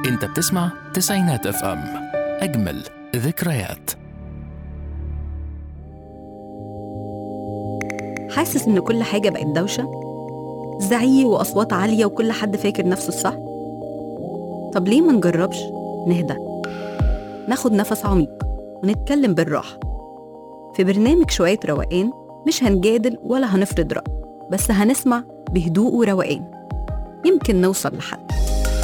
انت بتسمع تسعينات اف ام اجمل ذكريات حاسس إن كل حاجة بقت دوشة؟ زعيق وأصوات عالية وكل حد فاكر نفسه الصح؟ طب ليه ما نجربش نهدى ناخد نفس عميق ونتكلم بالراحة في برنامج شوية روقان مش هنجادل ولا هنفرض رأي بس هنسمع بهدوء وروقان يمكن نوصل لحد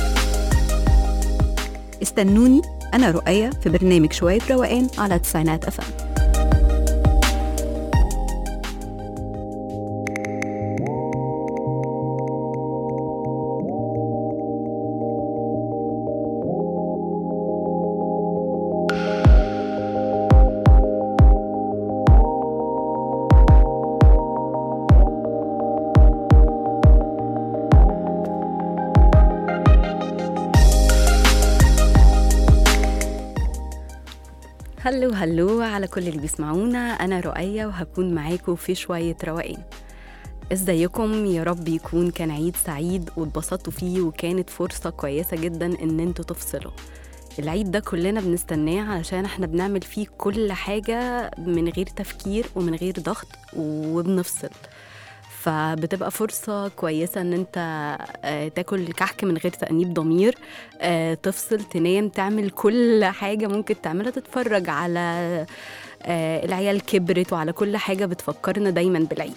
استنوني أنا رؤية في برنامج شوية روقان على تسعينات أفهم هلو هلو على كل اللي بيسمعونا أنا رؤية وهكون معاكم في شوية روقان ازيكم يا رب يكون كان عيد سعيد واتبسطتوا فيه وكانت فرصة كويسة جدا ان انتوا تفصلوا العيد ده كلنا بنستناه علشان احنا بنعمل فيه كل حاجة من غير تفكير ومن غير ضغط وبنفصل فبتبقى فرصة كويسة ان انت آه، تاكل كحك من غير تأنيب ضمير آه، تفصل تنام تعمل كل حاجة ممكن تعملها تتفرج على آه، العيال كبرت وعلى كل حاجة بتفكرنا دايما بالعيد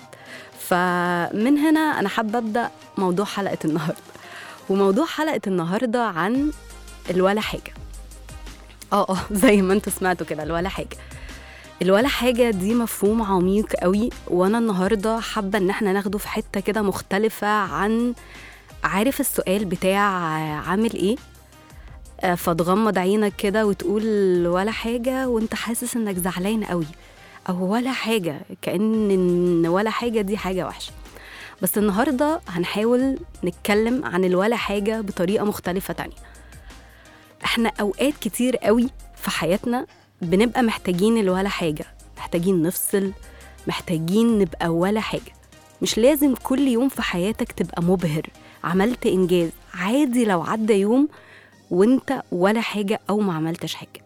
فمن هنا أنا حابة أبدأ موضوع حلقة النهاردة وموضوع حلقة النهاردة عن الولا حاجة اه اه زي ما انتوا سمعتوا كده الولا حاجة الولا حاجة دي مفهوم عميق قوي وانا النهاردة حابة ان احنا ناخده في حتة كده مختلفة عن عارف السؤال بتاع عامل ايه آه، فتغمض عينك كده وتقول ولا حاجة وانت حاسس انك زعلان قوي او ولا حاجة كأن إن ولا حاجة دي حاجة وحشة بس النهاردة هنحاول نتكلم عن الولا حاجة بطريقة مختلفة تانية احنا اوقات كتير قوي في حياتنا بنبقى محتاجين الولا حاجة محتاجين نفصل محتاجين نبقى ولا حاجة مش لازم كل يوم في حياتك تبقى مبهر عملت إنجاز عادي لو عدى يوم وانت ولا حاجة أو ما عملتش حاجة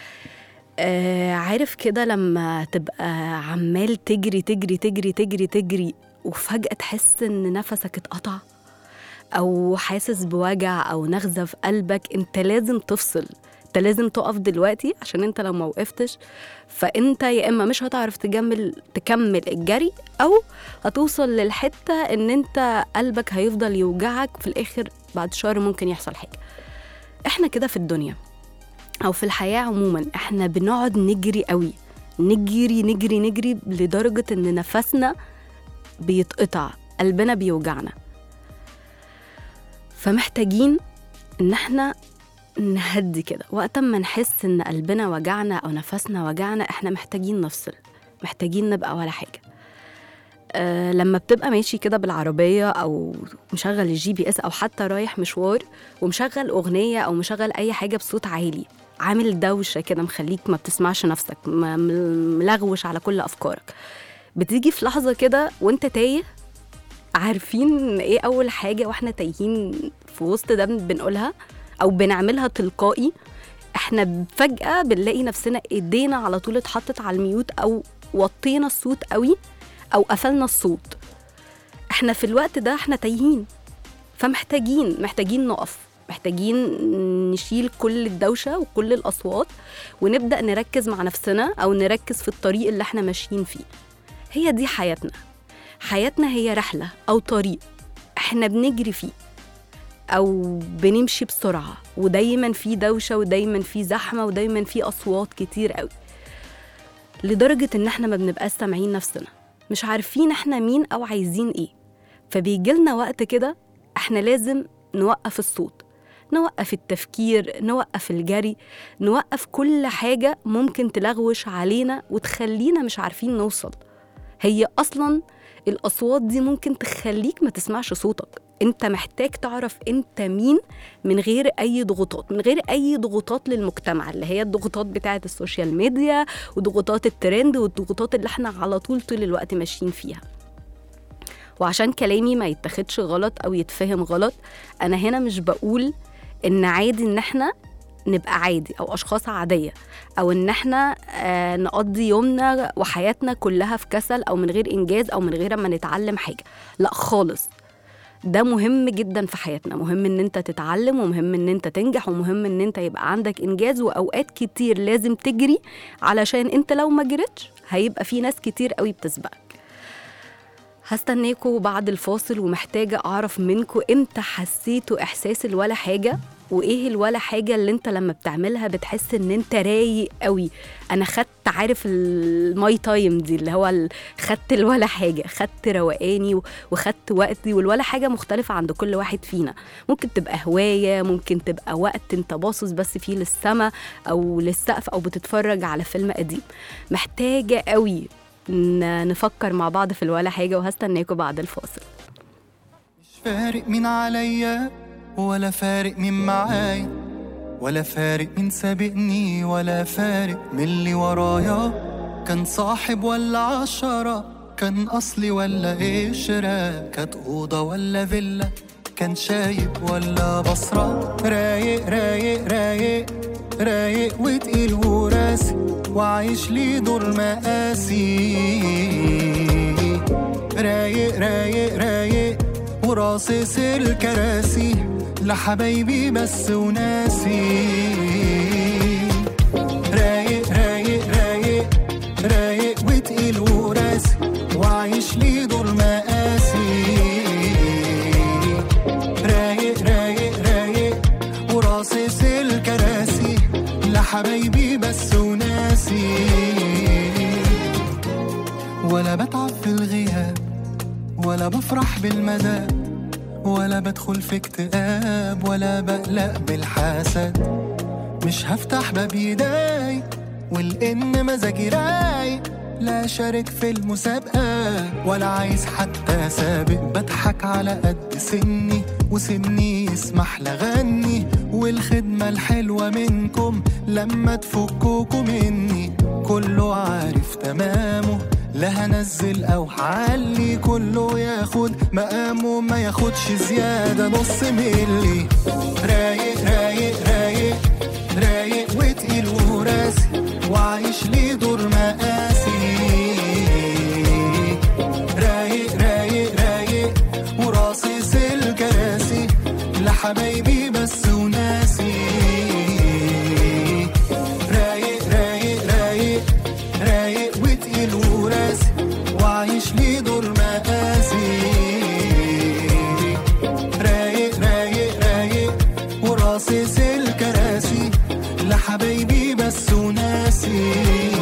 آه عارف كده لما تبقى عمال تجري تجري تجري تجري تجري وفجأة تحس إن نفسك اتقطع أو حاسس بوجع أو نغزة في قلبك أنت لازم تفصل انت لازم تقف دلوقتي عشان انت لو ما وقفتش فانت يا اما مش هتعرف تكمل تكمل الجري او هتوصل للحته ان انت قلبك هيفضل يوجعك في الاخر بعد شهر ممكن يحصل حاجه احنا كده في الدنيا او في الحياه عموما احنا بنقعد نجري قوي نجري نجري نجري لدرجه ان نفسنا بيتقطع قلبنا بيوجعنا فمحتاجين ان احنا نهدي كده وقت ما نحس ان قلبنا وجعنا او نفسنا وجعنا احنا محتاجين نفصل محتاجين نبقى ولا حاجه أه لما بتبقى ماشي كده بالعربيه او مشغل الجي بي اس او حتى رايح مشوار ومشغل اغنيه او مشغل اي حاجه بصوت عالي عامل دوشه كده مخليك ما بتسمعش نفسك م- م- ملغوش على كل افكارك بتيجي في لحظه كده وانت تايه عارفين ايه اول حاجه واحنا تايهين في وسط ده بنقولها او بنعملها تلقائي احنا فجاه بنلاقي نفسنا ايدينا على طول اتحطت على الميوت او وطينا الصوت قوي او قفلنا الصوت احنا في الوقت ده احنا تايهين فمحتاجين محتاجين نقف محتاجين نشيل كل الدوشة وكل الأصوات ونبدأ نركز مع نفسنا أو نركز في الطريق اللي احنا ماشيين فيه هي دي حياتنا حياتنا هي رحلة أو طريق احنا بنجري فيه او بنمشي بسرعه ودايما في دوشه ودايما في زحمه ودايما في اصوات كتير قوي لدرجه ان احنا ما بنبقاش سامعين نفسنا مش عارفين احنا مين او عايزين ايه فبيجيلنا وقت كده احنا لازم نوقف الصوت نوقف التفكير نوقف الجري نوقف كل حاجه ممكن تلغوش علينا وتخلينا مش عارفين نوصل هي اصلا الاصوات دي ممكن تخليك ما تسمعش صوتك انت محتاج تعرف انت مين من غير اي ضغوطات من غير اي ضغوطات للمجتمع اللي هي الضغوطات بتاعه السوشيال ميديا وضغوطات الترند والضغوطات اللي احنا على طول طول الوقت ماشيين فيها وعشان كلامي ما يتاخدش غلط او يتفهم غلط انا هنا مش بقول ان عادي ان احنا نبقى عادي او اشخاص عاديه او ان احنا آه نقضي يومنا وحياتنا كلها في كسل او من غير انجاز او من غير ما نتعلم حاجه لا خالص ده مهم جدا في حياتنا مهم ان انت تتعلم ومهم ان انت تنجح ومهم ان انت يبقى عندك انجاز واوقات كتير لازم تجري علشان انت لو ما جريتش هيبقى في ناس كتير قوي بتسبقك هستناكوا بعد الفاصل ومحتاجة أعرف منكوا إمتى حسيتوا إحساس الولا حاجة وإيه الولا حاجة اللي أنت لما بتعملها بتحس إن أنت رايق قوي أنا خدت عارف الماي تايم دي اللي هو ال- خدت الولا حاجة خدت روقاني و- وخدت وقتي والولا حاجة مختلفة عند كل واحد فينا ممكن تبقى هواية ممكن تبقى وقت أنت باصص بس فيه للسما أو للسقف أو بتتفرج على فيلم قديم محتاجة قوي ن- نفكر مع بعض في الولا حاجة وهستناكوا بعد الفاصل مش فارق مين عليا ولا فارق مين معايا ولا فارق مين سابقني ولا فارق من اللي ورايا كان صاحب ولا عشرة كان أصلي ولا قشرة كانت أوضة ولا فيلا كان شايب ولا بصرة رايق رايق رايق رايق وتقيل وراسي وعايش لي دور مقاسي رايق رايق رايق وراصص الكراسي لحبايبي بس وناسي رايق رايق رايق رايق وتقيل وراسي وعايش لي دور مقاسي رايق رايق رايق وراصص الكراسي لحبايبي بس وناسي ولا بتعب في الغياب ولا بفرح بالمداد ولا بدخل في اكتئاب ولا بقلق بالحسد مش هفتح باب يداي والإن مزاجي رايق لا شارك في المسابقة ولا عايز حتى سابق بضحك على قد سني وسني يسمح لغني والخدمة الحلوة منكم لما تفكوكوا مني كله عارف تمامه لا هنزل او هعلي كله ياخد مقامه ما ياخدش زيادة نص ملي رايق رايق رايق رايق وتقيل وراسي وعايش لي دور مقاسي رايق رايق رايق وراصص الكراسي لحبايبي بس وناسي رايق رايق رايق رايق وتقيل وراسي وعايش لي دور مقاسي رايق رايق رايق وراصص الكراسي لحبايبي بس وناسي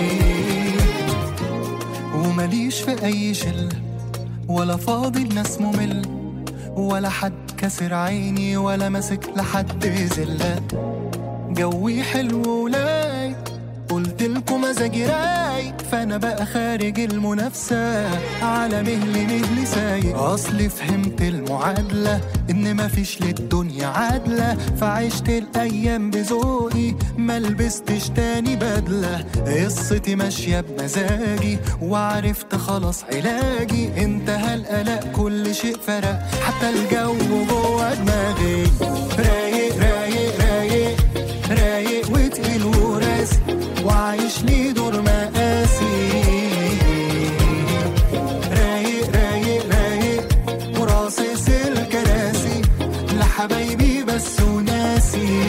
ومليش في اي شله ولا فاضي الناس ممل ولا حد كسر عيني ولا ماسك لحد زله جوي حلو ولاي قلت لكم مزاجي رايق فانا بقى خارج المنافسه على مهلي مهلي سايق اصلي فهمت المعادله ان مفيش للدنيا عادله فعشت الايام بذوقي ما لبستش تاني بدله قصتي ماشيه بمزاجي وعرفت خلاص علاجي انتهى القلق كل شيء فرق حتى الجو جوه دماغي رايق رايق رايق رايق وتقيل وراسي وعايش لي دور مقاسي رايق رايق رايق وراصص الكراسي لحبايبي بس وناسي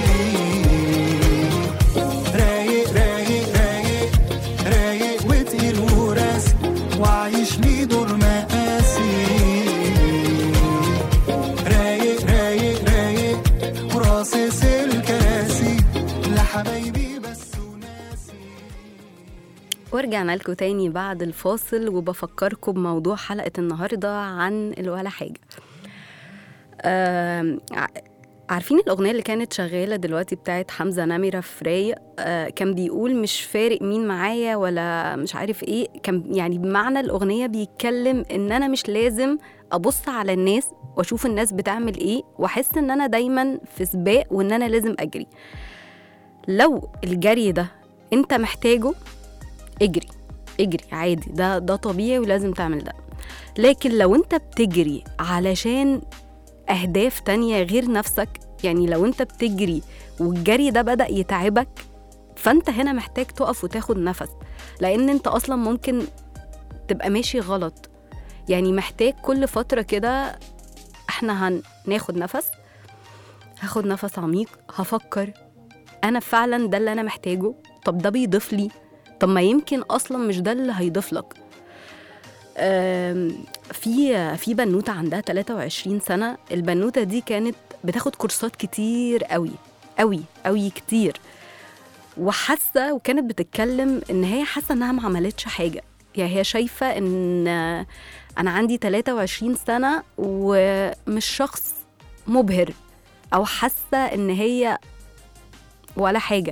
رايق رايق رايق رايق وتقيل وراسي وعايش لي دور مقاسي رايق رايق رايق وراصص الكراسي لحبايبي بس وناسي ورجعنا لكم تاني بعد الفاصل وبفكركم بموضوع حلقة النهاردة عن الولا حاجة آم، ع- عارفين الأغنية اللي كانت شغالة دلوقتي بتاعت حمزة نمرة في رايق آه، كان بيقول مش فارق مين معايا ولا مش عارف ايه كان يعني بمعنى الأغنية بيتكلم إن أنا مش لازم أبص على الناس وأشوف الناس بتعمل ايه وأحس إن أنا دايما في سباق وإن أنا لازم أجري لو الجري ده أنت محتاجه اجري اجري عادي ده ده طبيعي ولازم تعمل ده لكن لو انت بتجري علشان اهداف تانية غير نفسك يعني لو انت بتجري والجري ده بدأ يتعبك فانت هنا محتاج تقف وتاخد نفس لان انت اصلا ممكن تبقى ماشي غلط يعني محتاج كل فترة كده احنا هناخد نفس هاخد نفس عميق هفكر انا فعلا ده اللي انا محتاجه طب ده بيضيف لي طب ما يمكن اصلا مش ده اللي هيضيف لك أم، في في بنوته عندها 23 سنه البنوته دي كانت بتاخد كورسات كتير قوي قوي قوي كتير وحاسه وكانت بتتكلم ان هي حاسه انها ما عملتش حاجه يعني هي شايفه ان انا عندي 23 سنه ومش شخص مبهر او حاسه ان هي ولا حاجه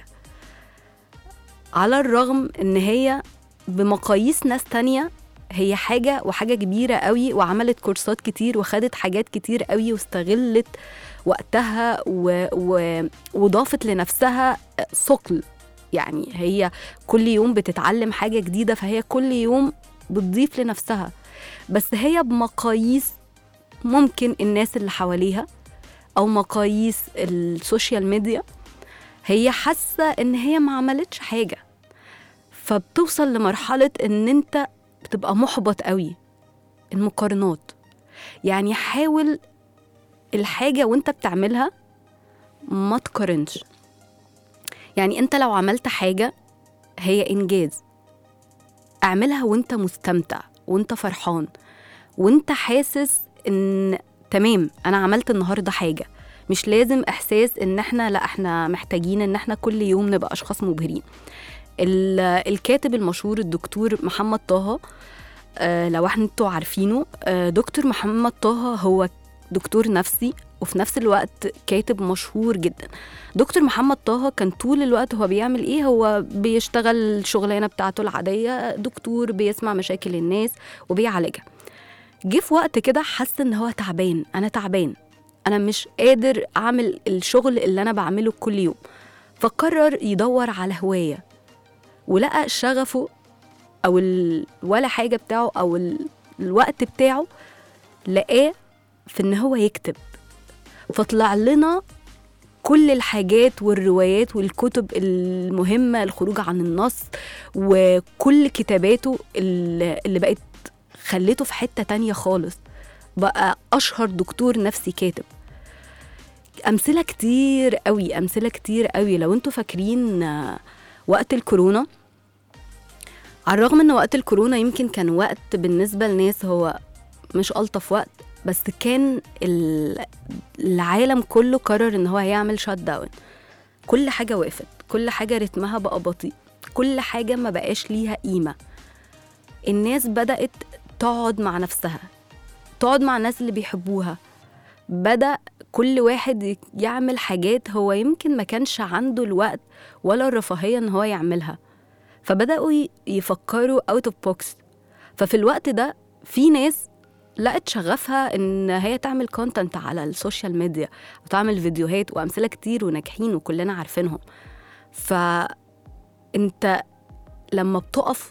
على الرغم ان هي بمقاييس ناس تانية هي حاجة وحاجة كبيرة قوي وعملت كورسات كتير وخدت حاجات كتير قوي واستغلت وقتها و... و... وضافت لنفسها ثقل يعني هي كل يوم بتتعلم حاجة جديدة فهي كل يوم بتضيف لنفسها بس هي بمقاييس ممكن الناس اللي حواليها أو مقاييس السوشيال ميديا هي حاسة إن هي ما عملتش حاجة فبتوصل لمرحلة إن أنت بتبقى محبط قوي المقارنات يعني حاول الحاجة وانت بتعملها ما تقارنش يعني انت لو عملت حاجة هي إنجاز اعملها وانت مستمتع وانت فرحان وانت حاسس ان تمام انا عملت النهارده حاجه مش لازم احساس ان احنا لا احنا محتاجين ان احنا كل يوم نبقى اشخاص مبهرين ال- الكاتب المشهور الدكتور محمد طه آه، لو احنا انتوا عارفينه آه، دكتور محمد طه هو دكتور نفسي وفي نفس الوقت كاتب مشهور جدا دكتور محمد طه كان طول الوقت هو بيعمل ايه هو بيشتغل الشغلانه بتاعته العاديه دكتور بيسمع مشاكل الناس وبيعالجها جه في وقت كده حس ان هو تعبان انا تعبان انا مش قادر اعمل الشغل اللي انا بعمله كل يوم فقرر يدور على هوايه ولقى شغفه او ال... ولا حاجه بتاعه او ال... الوقت بتاعه لقاه في ان هو يكتب فطلع لنا كل الحاجات والروايات والكتب المهمة الخروج عن النص وكل كتاباته اللي اللي بقت خليته في حتة تانية خالص بقى أشهر دكتور نفسي كاتب أمثلة كتير قوي أمثلة كتير قوي لو انتوا فاكرين آه، وقت الكورونا على الرغم ان وقت الكورونا يمكن كان وقت بالنسبة لناس هو مش ألطف وقت بس كان ال- العالم كله قرر ان هو هيعمل شات داون كل حاجة وقفت كل حاجة رتمها بقى بطيء كل حاجة ما بقاش ليها قيمة الناس بدأت تقعد مع نفسها تقعد مع الناس اللي بيحبوها بدأ كل واحد ي- يعمل حاجات هو يمكن ما كانش عنده الوقت ولا الرفاهية ان هو يعملها فبدأوا ي- يفكروا اوت اوف بوكس ففي الوقت ده في ناس لقت شغفها ان هي تعمل كونتنت على السوشيال ميديا وتعمل فيديوهات وامثله كتير وناجحين وكلنا عارفينهم فانت لما بتقف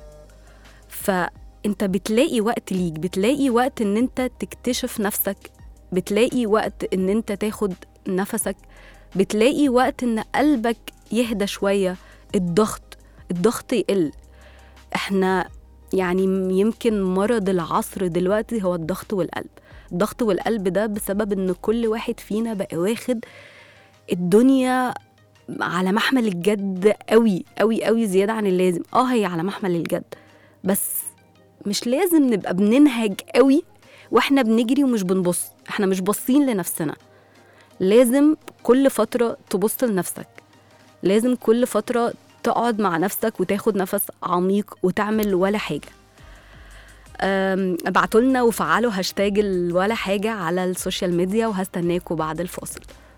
فانت بتلاقي وقت ليك بتلاقي وقت ان انت تكتشف نفسك بتلاقي وقت ان انت تاخد نفسك بتلاقي وقت ان قلبك يهدى شويه الضغط الضغط يقل احنا يعني يمكن مرض العصر دلوقتي هو الضغط والقلب الضغط والقلب ده بسبب ان كل واحد فينا بقى واخد الدنيا على محمل الجد قوي قوي قوي زيادة عن اللازم اه هي على محمل الجد بس مش لازم نبقى بننهج قوي واحنا بنجري ومش بنبص احنا مش باصين لنفسنا لازم كل فترة تبص لنفسك لازم كل فترة تقعد مع نفسك وتاخد نفس عميق وتعمل ولا حاجة أم، ابعتوا لنا وفعلوا هاشتاج ال- ولا حاجة على السوشيال ميديا وهستناكوا بعد الفاصل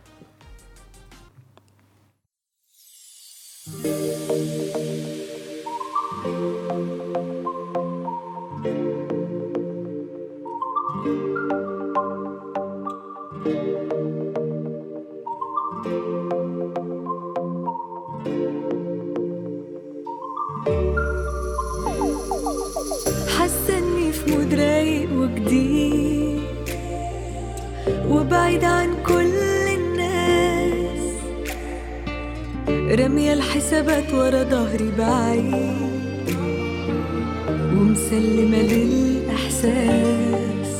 حاسه اني في مود رايق وجديد وبعيد عن كل الناس رامية الحسابات ورا ظهري بعيد ومسلمة للإحساس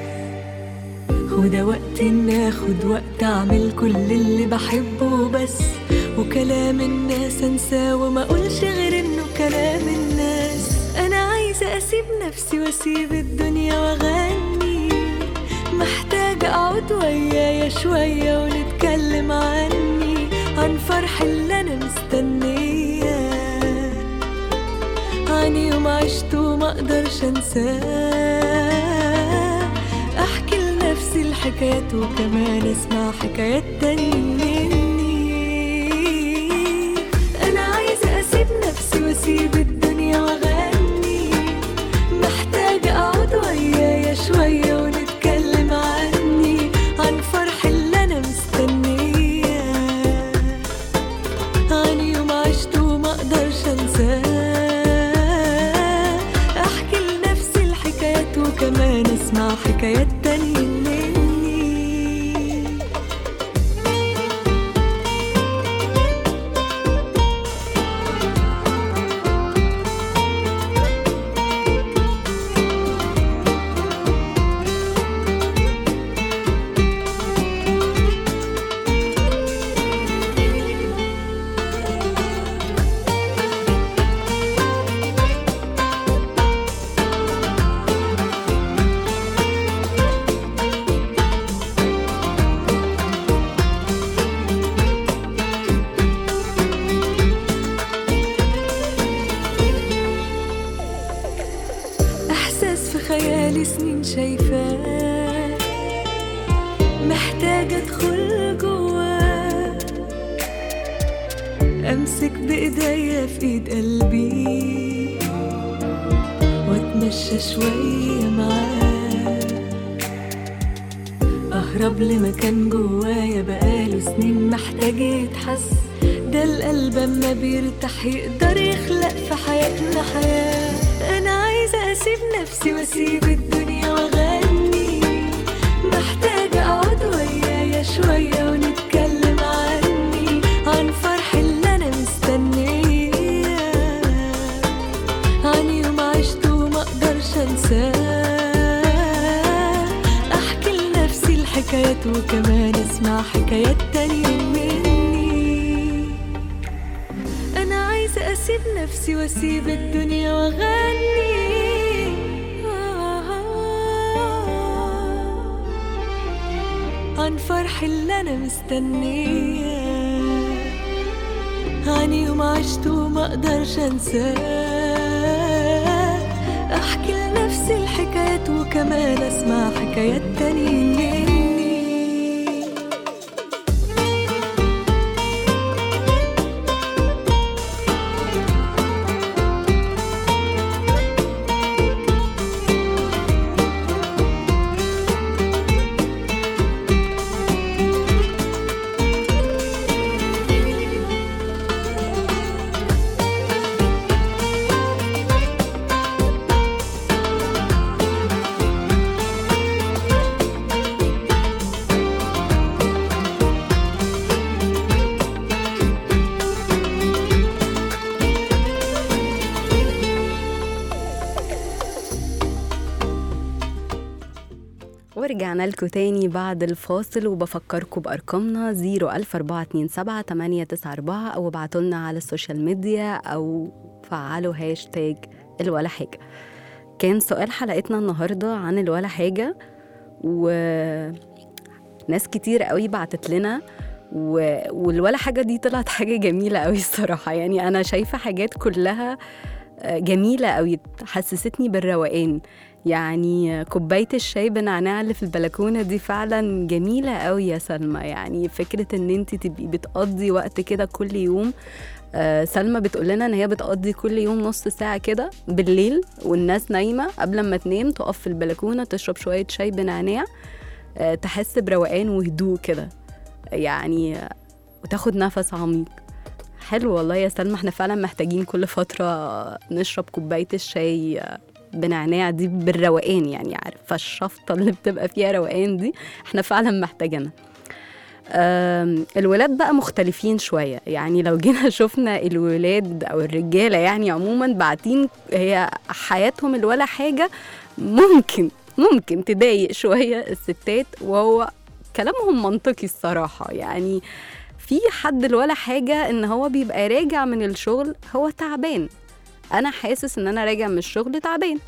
وده وقت إن آخد وقت أعمل كل اللي بحبه بس وكلام الناس أنساه وما أقولش غير إنه كلام الناس أنا عايزة أسيب نفسي وأسيب الدنيا وأغني محتاجة أقعد ويايا شوية ونتكلم عني عن فرح اللي أنا مستنياه عن يوم عشته وما أقدرش أنساه أحكي لنفسي الحكايات وكمان أسمع حكايات تاني مني أنا عايزة أسيب نفسي وأسيب الدنيا وأغني محتاجة أقعد ويايا شوية ونتكلم عني عن فرح اللي أنا مستنياه عن يوم عشته وما أقدرش أنساه أحكي لنفسي الحكايات وكمان أسمع حكايات تانية مني إحساس في خيالي سنين شايفاه محتاجة أدخل جواه أمسك بإيديا في إيد قلبي وأتمشى شوية معاه أهرب لمكان جوايا بقاله سنين محتاج يتحس ده القلب أما بيرتاح يقدر يخلق في حياتنا حياة أنا عايزة أسيب نفسي وأسيب الدنيا وأغني محتاجة أقعد ويايا شوية ونتكلم عني عن فرح اللي أنا مستنياه عن يوم عشته وما أقدرش أنساه أحكي لنفسي الحكايات وكمان أسمع حكايات تانية مني أنا عايزة أسيب نفسي وأسيب الدنيا وأغني عن فرح اللي أنا مستنياه عن يوم عشته وما أقدرش أنساه أحكي لنفسي الحكايات وكمان أسمع حكايات تانية مني ورجعنا لكم تاني بعد الفاصل وبفكركم بأرقامنا 01427 أو ابعتوا لنا على السوشيال ميديا أو فعلوا هاشتاج الولا حاجة كان سؤال حلقتنا النهاردة عن الولا حاجة وناس كتير قوي بعتت لنا و... والولا حاجة دي طلعت حاجة جميلة قوي الصراحة يعني أنا شايفة حاجات كلها جميلة قوي حسستني بالروقان يعني كوباية الشاي بنعناع اللي في البلكونة دي فعلا جميلة قوي يا سلمى يعني فكرة ان انت تبقي بتقضي وقت كده كل يوم آه سلمى بتقول لنا ان هي بتقضي كل يوم نص ساعة كده بالليل والناس نايمة قبل ما تنام تقف في البلكونة تشرب شوية شاي بنعناع آه تحس بروقان وهدوء كده يعني آه، وتاخد نفس عميق حلو والله يا سلمى احنا فعلا محتاجين كل فترة نشرب كوباية الشاي آه، بنعناع دي بالروقان يعني عارفة الشفطة اللي بتبقى فيها روقان دي احنا فعلا محتاجينها آم، الولاد بقى مختلفين شوية يعني لو جينا شفنا الولاد أو الرجالة يعني عموما بعتين هي حياتهم الولا حاجة ممكن ممكن تضايق شوية الستات وهو كلامهم منطقي الصراحة يعني في حد الولا حاجة إن هو بيبقى راجع من الشغل هو تعبان أنا حاسس إن أنا راجع من الشغل تعبان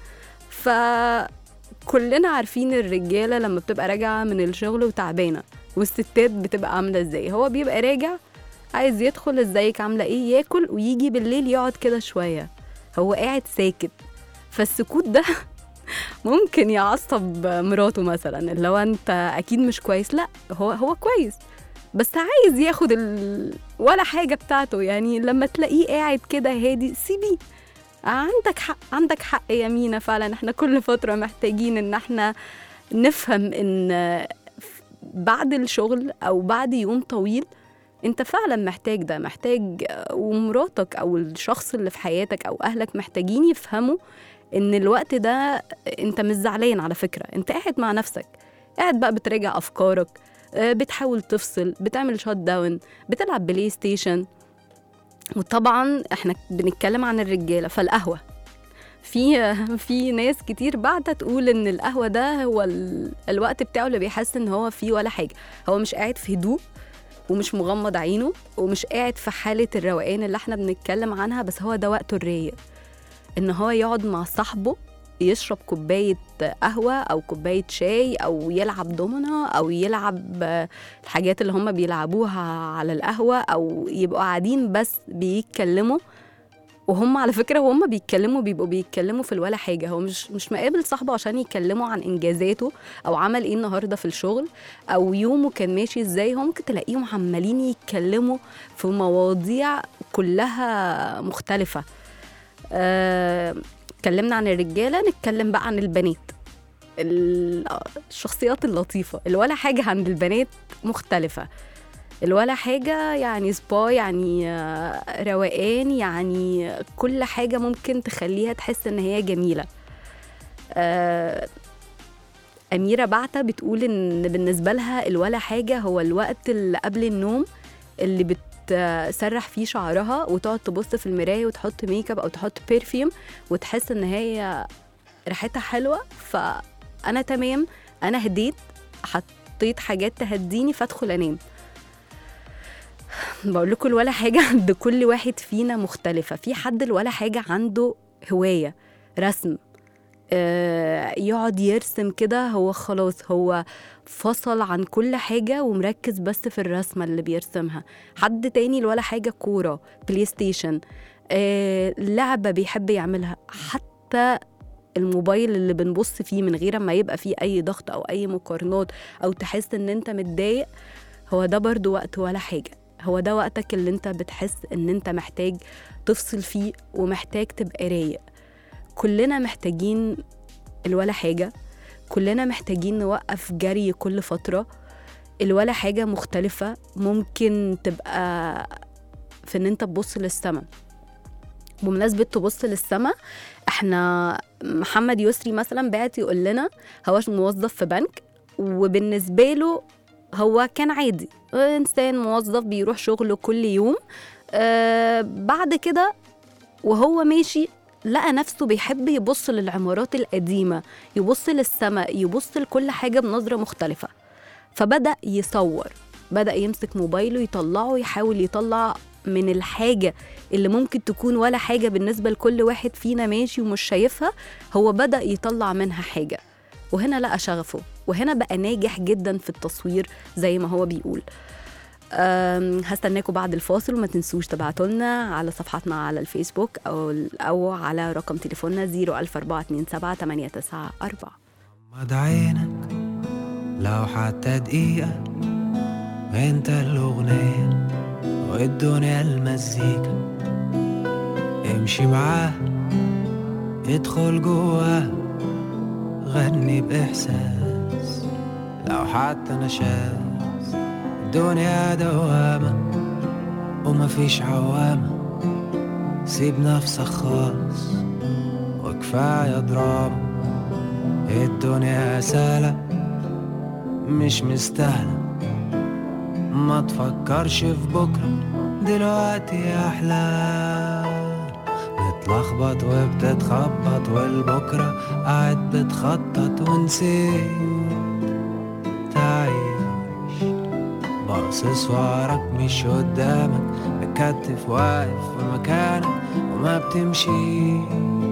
فكلنا عارفين الرجالة لما بتبقى راجعة من الشغل وتعبانة والستات بتبقى عاملة ازاي هو بيبقى راجع عايز يدخل ازيك عاملة ايه ياكل ويجي بالليل يقعد كده شوية هو قاعد ساكت فالسكوت ده ممكن يعصب مراته مثلا اللي هو انت اكيد مش كويس لا هو هو كويس بس عايز ياخد ال... ولا حاجة بتاعته يعني لما تلاقيه قاعد كده هادي سيبيه عندك حق عندك حق يا مينا فعلا احنا كل فترة محتاجين ان احنا نفهم ان بعد الشغل او بعد يوم طويل انت فعلا محتاج ده محتاج ومراتك او الشخص اللي في حياتك او اهلك محتاجين يفهموا ان الوقت ده انت مش زعلان على فكرة انت قاعد مع نفسك قاعد بقى بتراجع افكارك آه، بتحاول تفصل بتعمل شوت داون بتلعب بلاي ستيشن وطبعا احنا بنتكلم عن الرجاله فالقهوه في في ناس كتير بعد تقول ان القهوه ده هو ال- الوقت بتاعه اللي بيحس ان هو فيه ولا حاجه هو مش قاعد في هدوء ومش مغمض عينه ومش قاعد في حاله الروقان اللي احنا بنتكلم عنها بس هو ده وقته الرايق ان هو يقعد مع صاحبه يشرب كوباية قهوة أو كوباية شاي أو يلعب دومنا أو يلعب آه، الحاجات اللي هم بيلعبوها على القهوة أو يبقوا قاعدين بس بيتكلموا وهم على فكرة وهم بيتكلموا بيبقوا بيتكلموا في الولا حاجة هو مش مش مقابل صاحبه عشان يتكلموا عن إنجازاته أو عمل إيه النهاردة في الشغل أو يومه كان ماشي إزاي هم ممكن تلاقيهم عمالين يتكلموا في مواضيع كلها مختلفة آه، اتكلمنا عن الرجالة نتكلم بقى عن البنات ال- الشخصيات اللطيفة الولا حاجة عند البنات مختلفة الولا حاجة يعني سبا يعني آه، روقان يعني كل حاجة ممكن تخليها تحس إن هي جميلة آه، أميرة بعتة بتقول إن بالنسبة لها الولا حاجة هو الوقت اللي قبل النوم اللي بتسرح فيه شعرها وتقعد تبص في المراية وتحط ميك اب أو تحط بيرفيوم وتحس إن هي ريحتها حلوة فأنا تمام أنا هديت حطيت حاجات تهديني فادخل أنام بقول لكم ولا حاجة عند كل واحد فينا مختلفة في حد ولا حاجة عنده هواية رسم آه، يقعد يرسم كده هو خلاص هو فصل عن كل حاجة ومركز بس في الرسمة اللي بيرسمها حد تاني ولا حاجة كورة بلاي ستيشن آه، لعبة بيحب يعملها حتى الموبايل اللي بنبص فيه من غير ما يبقى فيه أي ضغط أو أي مقارنات أو تحس إن أنت متضايق هو ده برضو وقت ولا حاجة هو ده وقتك اللي انت بتحس ان انت محتاج تفصل فيه ومحتاج تبقى رايق كلنا محتاجين الولا حاجة كلنا محتاجين نوقف جري كل فترة الولا حاجة مختلفة ممكن تبقى في ان انت تبص للسما بمناسبة تبص للسما احنا محمد يسري مثلا بعت يقول لنا هو موظف في بنك وبالنسبة له هو كان عادي انسان موظف بيروح شغله كل يوم آه بعد كده وهو ماشي لقى نفسه بيحب يبص للعمارات القديمة يبص للسماء يبص لكل حاجة بنظرة مختلفة فبدأ يصور بدأ يمسك موبايله يطلعه يحاول يطلع من الحاجة اللي ممكن تكون ولا حاجة بالنسبة لكل واحد فينا ماشي ومش شايفها هو بدأ يطلع منها حاجة وهنا لقى شغفه وهنا بقى ناجح جدا في التصوير زي ما هو بيقول أم، هستناكم بعد الفاصل وما تنسوش تبعتوا لنا على صفحاتنا على الفيسبوك او او على رقم تليفوننا 01427 غمض عينك لو حتى دقيقة انت الأغنية والدنيا المزيكا امشي معاه ادخل جواه غني بإحساس لو حتى نشاز الدنيا دوامة ومفيش عوامة سيب نفسك خالص وكفاية دراما الدنيا سهلة مش مستاهلة ما تفكرش في بكرة دلوقتي أحلى بتلخبط وبتتخبط والبكرة قاعد بتخطط ونسيت تعيش باصص وراك مش قدامك متكتف واقف في مكانك وما بتمشيش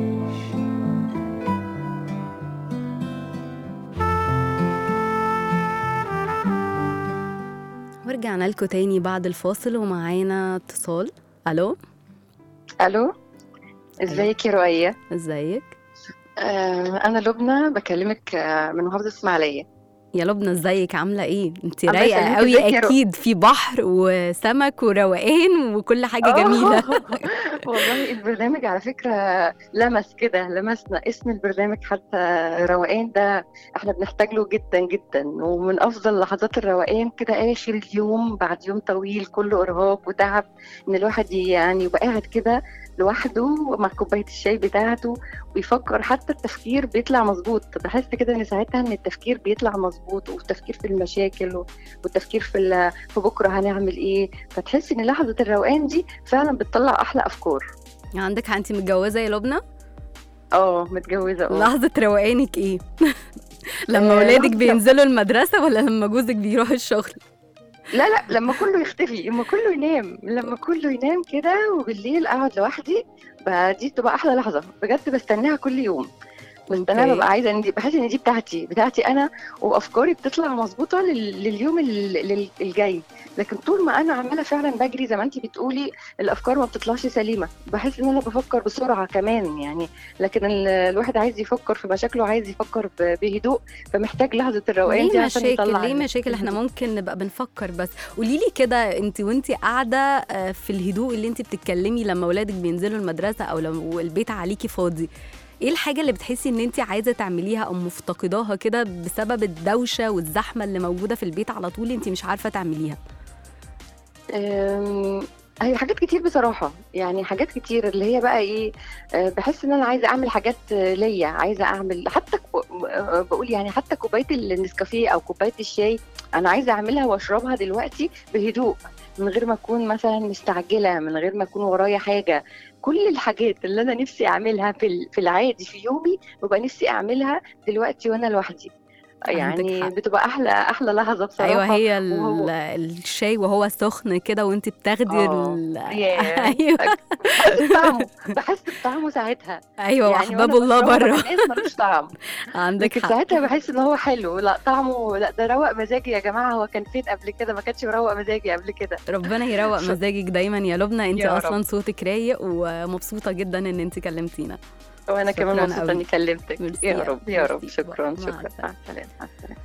ورجعنا لكم تاني بعد الفاصل ومعانا اتصال الو الو ازيك يا رؤية ازيك آه انا لبنى بكلمك آه، من محافظة اسماعيلية يا لبنى ازيك عامله ايه انت الله رايقه يسلمك، قوي ازيك يا رو- اكيد في بحر وسمك وروقان وكل حاجه جميله آه، والله البرنامج على فكرة لمس كده لمسنا اسم البرنامج حتى روقان ده احنا بنحتاج له جدا جدا ومن افضل لحظات الروقان كده اخر اليوم بعد يوم طويل كله ارهاق وتعب ان الواحد يعني يبقى قاعد كده لوحده مع كوباية الشاي بتاعته ويفكر حتى التفكير بيطلع مظبوط بحس كده ان ساعتها ان التفكير بيطلع مظبوط والتفكير في المشاكل والتفكير في ال- في بكره هنعمل ايه فتحس ان لحظة الروقان دي فعلا بتطلع احلى افكار عندك انت متجوزه يا لبنى اه متجوزة اه لحظه روقانك ايه لما آه، ولادك لحظة- بينزلوا المدرسه ولا لما جوزك بيروح الشغل لا لا لما كله يختفي لما كله ينام لما كله ينام كده وبالليل اقعد لوحدي بقى دي تبقى احلى لحظه بجد بستناها كل يوم بستناها أوكي. ببقى عايزه ان دي بحس ان دي بتاعتي بتاعتي انا وافكاري بتطلع مظبوطه لل- لليوم ال- لل- الجاي لكن طول ما انا عماله فعلا بجري زي ما انت بتقولي الافكار ما بتطلعش سليمه بحس ان انا بفكر بسرعه كمان يعني لكن ال- الواحد عايز يفكر في مشاكله عايز يفكر ب- بهدوء فمحتاج لحظه الروقان دي ليه عشان مشاكل يطلع ليه مشاكل احنا ممكن نبقى بنفكر بس قولي لي كده انت وانت قاعده آه، في الهدوء اللي انت بتتكلمي لما اولادك بينزلوا المدرسه او لو البيت عليكي فاضي ايه الحاجه اللي بتحسي ان انت عايزه تعمليها او مفتقداها كده بسبب الدوشه والزحمه اللي موجوده في البيت على طول انت مش عارفه تعمليها أم، هي حاجات كتير بصراحة يعني حاجات كتير اللي هي بقى ايه أه، بحس ان انا عايزة اعمل حاجات أه، ليا عايزة اعمل حتى كو- أه، بقول يعني حتى كوباية النسكافيه او كوباية الشاي انا عايزة اعملها واشربها دلوقتي بهدوء من غير ما اكون مثلا مستعجلة من غير ما اكون ورايا حاجة كل الحاجات اللي انا نفسي اعملها في ال- في العادي في يومي ببقى نفسي اعملها دلوقتي وانا لوحدي يعني حق. بتبقى احلى احلى لحظة بصراحة ايوه هي ال- وهو- الشاي وهو سخن كده وانت بتاخدي آه، ال... ياه. ايوه بحس بطعمه بحس بطعمه ساعتها ايوه يعني واحباب وأنا الله بشربه بره بحس ملوش طعم عندك لكن حق ساعتها بحس ان هو حلو لا طعمه لا ده روق مزاجي يا جماعه هو كان فين قبل كده ما كانش مروق مزاجي قبل كده ربنا يروق شك- مزاجك دايما يا لبنى انت يا رب. اصلا صوتك رايق ومبسوطه جدا ان انت كلمتينا وانا كمان شكراً مبسوطه أوي. اني كلمتك ميرسي يا يا- رب يا رب ميرسي. شكرا مع شكرا السلامة. مع السلامه مع السلامه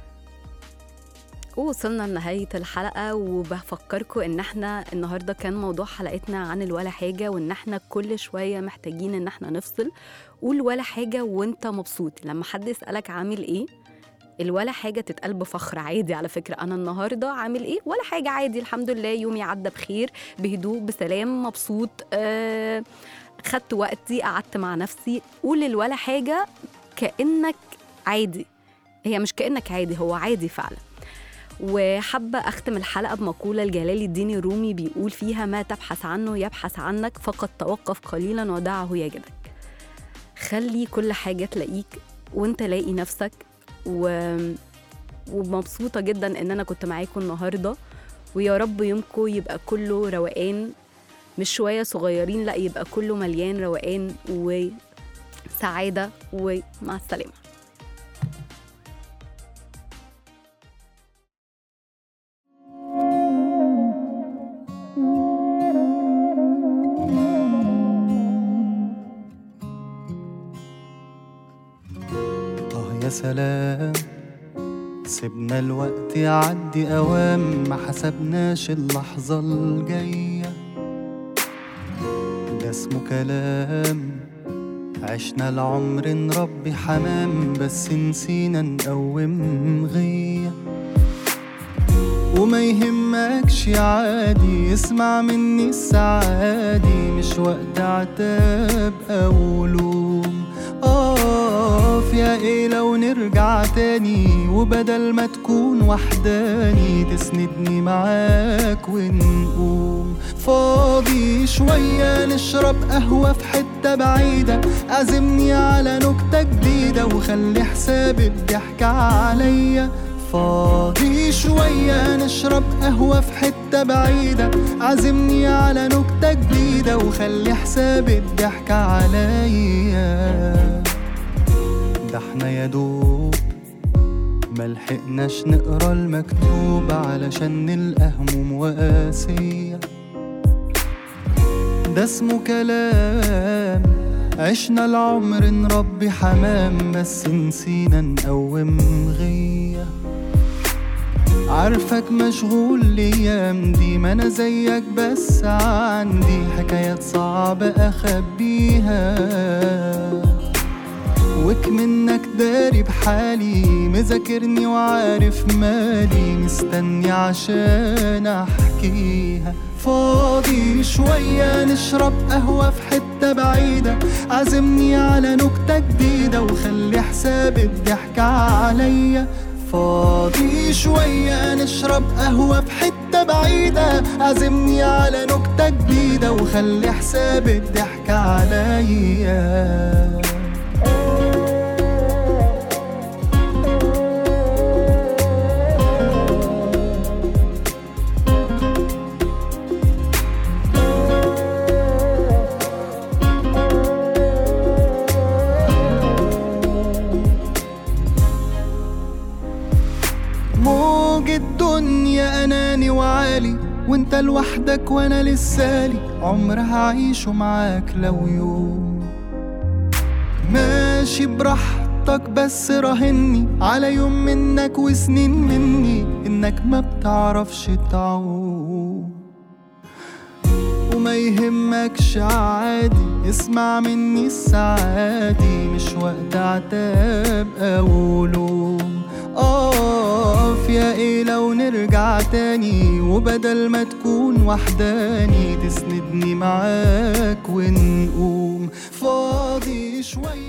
وصلنا لنهاية الحلقة وبفكركم إن إحنا النهاردة كان موضوع حلقتنا عن الولا حاجة وإن إحنا كل شوية محتاجين إن إحنا نفصل قول ولا حاجة وإنت مبسوط لما حد يسألك عامل إيه الولا حاجة تتقال بفخر عادي على فكرة أنا النهاردة عامل إيه ولا حاجة عادي الحمد لله يومي عدى بخير بهدوء بسلام مبسوط آه خدت وقتي قعدت مع نفسي قول الولا حاجة كأنك عادي هي مش كأنك عادي هو عادي فعلا وحابة أختم الحلقة بمقولة لجلال الدين الرومي بيقول فيها ما تبحث عنه يبحث عنك فقط توقف قليلا ودعه يجدك خلي كل حاجة تلاقيك وانت لاقي نفسك و... ومبسوطة جدا ان انا كنت معاكم النهاردة ويا رب يومكم يبقى كله روقان مش شوية صغيرين لا يبقى كله مليان روقان وسعادة ومع السلامة آه يا سلام سيبنا الوقت يعدي أوام ما حسبناش اللحظة الجاية ده اسمه كلام عشنا العمر نربي حمام بس نسينا نقوم غية وما يهمكش عادي اسمع مني السعادي مش وقت عتاب أو لوم آه يا ايه لو نرجع تاني وبدل ما تكون وحداني تسندني معاك ونقوم فاضي شوية نشرب قهوة في حتة بعيدة عزمني على نكتة جديدة وخلي حساب الضحك عليا فاضي شوية نشرب قهوة في حتة بعيدة عزمني على نكتة جديدة وخلي حساب الضحك عليا ده احنا يا دوب ملحقناش نقرا المكتوب علشان نلقى هموم وقاسية ده اسمه كلام عشنا العمر نربي حمام بس نسينا نقوم غيه عارفك مشغول الايام دي ما انا زيك بس عندي حكايات صعبة اخبيها وك منك داري بحالي مذاكرني وعارف مالي مستني عشان احكيها فاضي شوية نشرب قهوة في حتة بعيدة عزمني على نكتة جديدة وخلي حساب الضحك عليا فاضي شوية نشرب قهوة في حتة بعيدة عزمني على نكتة جديدة وخلي حساب الضحك عليا موج الدنيا اناني وعالي وانت لوحدك وانا لسالي عمر هعيشه معاك لو يوم ماشي براحتك بس راهني على يوم منك وسنين مني انك ما بتعرفش تعوم وما يهمكش عادي اسمع مني السعادي مش وقت عتاب او لوم اقف يا ايه لو نرجع تاني وبدل ما تكون وحداني تسندني معاك ونقوم فاضي شوية